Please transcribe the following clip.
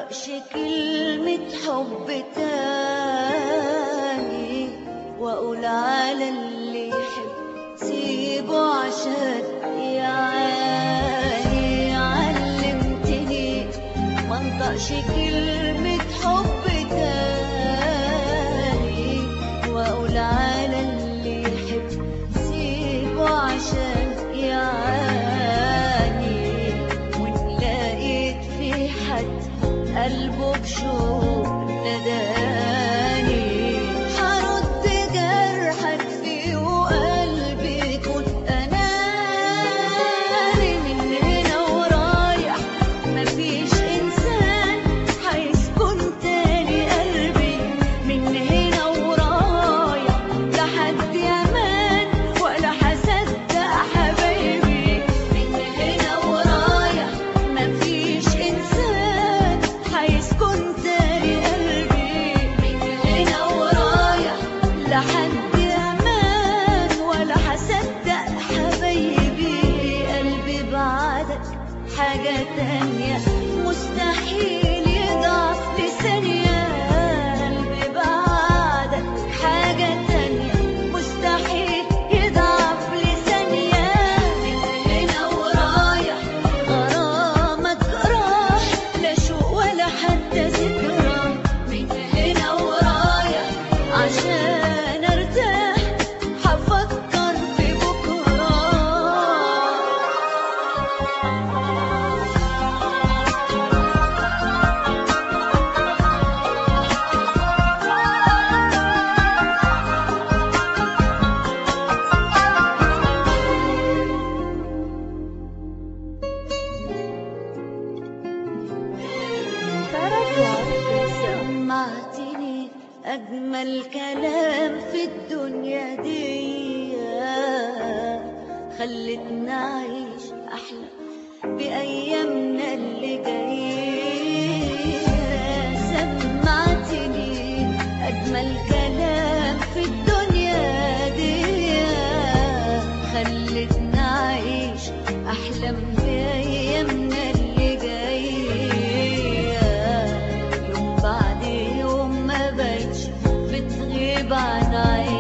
منطقش كلمة حب تاني وأقول على اللي يحب سيبه عشان يعاني علمتني منطقش كلمة حب تاني وأقول على اللي يحب سيبه عشان يعاني وإن لقيت في حد قلبه بشوق نداني هرد جرحك فيه وقلبي يكون أناني من هنا ورايح مفيش إنسان هيسكن تاني قلبي من هنا ورايح لا حد أمان ولا هصدق حبايبي من هنا ورايح مفيش إنسان هيسكن تاني قلبي من هنا ورايح لا حد أمان ولا هصدق حبايبي قلبي بعدك حاجة تانية مستحيل يضعف لثانية قلبي بعدك حاجة تانية مستحيل يضعف لثانية من هنا ورايح غرامك راح لا شوق ولا حتى ذكرى من هنا ورايح عشان ارتاح هفكر في بكره سمعتني أجمل كلام في الدنيا دي خلتنا أعيش أحلى بأيامنا اللي جاية سمعتني أجمل كلام في الدنيا دي خلتنا أعيش أحلم بأيامنا اللي جاية يوم بعد يوم ما بقتش بتغيب عن عيني